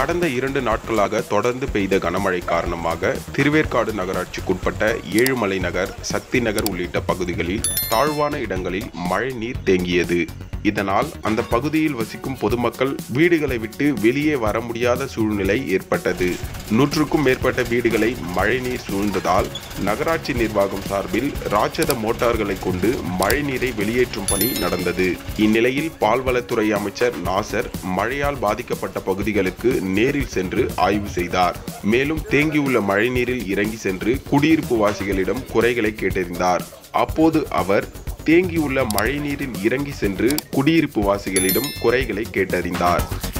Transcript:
கடந்த இரண்டு நாட்களாக தொடர்ந்து பெய்த கனமழை காரணமாக திருவேற்காடு நகராட்சிக்குட்பட்ட ஏழுமலை நகர் சக்தி நகர் உள்ளிட்ட பகுதிகளில் தாழ்வான இடங்களில் மழை நீர் தேங்கியது இதனால் அந்த பகுதியில் வசிக்கும் பொதுமக்கள் வீடுகளை விட்டு வெளியே வர முடியாத சூழ்நிலை ஏற்பட்டது நூற்றுக்கும் மேற்பட்ட வீடுகளை மழைநீர் சூழ்ந்ததால் நகராட்சி நிர்வாகம் சார்பில் ராட்சத மோட்டார்களை கொண்டு மழைநீரை வெளியேற்றும் பணி நடந்தது இந்நிலையில் பால்வளத்துறை அமைச்சர் நாசர் மழையால் பாதிக்கப்பட்ட பகுதிகளுக்கு நேரில் சென்று ஆய்வு செய்தார் மேலும் தேங்கியுள்ள மழைநீரில் இறங்கி சென்று குடியிருப்பு வாசிகளிடம் குறைகளை கேட்டறிந்தார் அப்போது அவர் தேங்கியுள்ள மழைநீரில் இறங்கி சென்று குடியிருப்பு வாசிகளிடம் குறைகளை கேட்டறிந்தார்